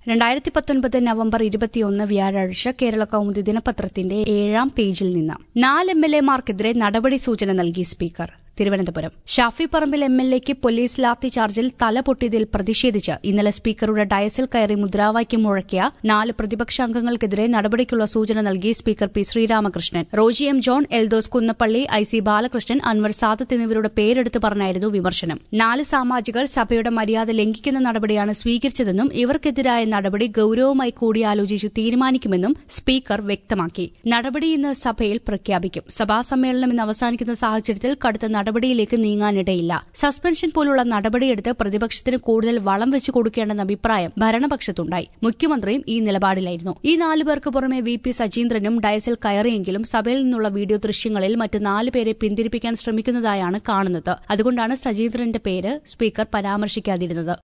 രണ്ടായിരത്തി പത്തൊൻപത് നവംബർ ഇരുപത്തിയൊന്ന് വ്യാഴാഴ്ച കേരള കൗമുദി ദിനപത്രത്തിന്റെ ഏഴാം പേജിൽ നിന്ന് നാല് എം എൽ എമാർക്കെതിരെ നടപടി സൂചന നൽകി speaker Thiruvananthapuram Shafi Parambil M L എക്ക് പോലീസ് ലാത്തി ചാർജിൽ തല പൊട്ടിയതിൽ പ്രതിഷേധിച്ച് ഇന്നലെ സ്പീക്കറുടെ ഡയസിൽ കയറി മുദ്രാവാക്യം മുഴക്കിയ നാല് പ്രതിപക്ഷാംഗങ്ങൾക്കെതിരെ നടപടിക്കുള്ള സൂചന നൽകി speaker P Sreeramakrishnan Roji M John Eldhose Kunnappilly I C Balakrishnan Anwar Sadath എന്നിവരുടെ പേരെടുത്ത് പറഞ്ഞായിരുന്നു വിമർശനം നാല് സാമാജികർ സഭയുടെ മര്യാദ ലംഘിക്കുന്ന നടപടിയാണ് സ്വീകരിച്ചതെന്നും ഇവർക്കെതിരായ നടപടി ഗൌരവമായി കൂടിയാലോചിച്ച് തീരുമാനിക്കുമെന്നും സ്പീക്കർ വ്യക്തമാക്കി നടപടി ഇന്ന് സഭയിൽ പ്രഖ്യാപിക്കും സഭാ സമ്മേളനം ഇന്ന് അവസാനിക്കുന്ന സാഹചര്യത്തിൽ കടുത്ത നടപടിയിലേക്ക് നീങ്ങാനിടയില്ല സസ്പെൻഷൻ പോലുള്ള നടപടിയെടുത്ത് പ്രതിപക്ഷത്തിന് കൂടുതൽ വളം വെച്ചു കൊടുക്കേണ്ടെന്ന അഭിപ്രായം ഭരണപക്ഷത്തുണ്ടായി മുഖ്യമന്ത്രിയും ഈ നിലപാടിലായിരുന്നു ഈ നാലുപേർക്ക് പുറമെ വി പി സജീന്ദ്രനും ഡയസിൽ കയറിയെങ്കിലും സഭയിൽ നിന്നുള്ള വീഡിയോ ദൃശ്യങ്ങളിൽ മറ്റ് നാലുപേരെ പിന്തിരിപ്പിക്കാൻ ശ്രമിക്കുന്നതായാണ് കാണുന്നത് അതുകൊണ്ടാണ് സജീന്ദ്രന്റെ പേര് സ്പീക്കർ പരാമർശിക്കാതിരുന്നത്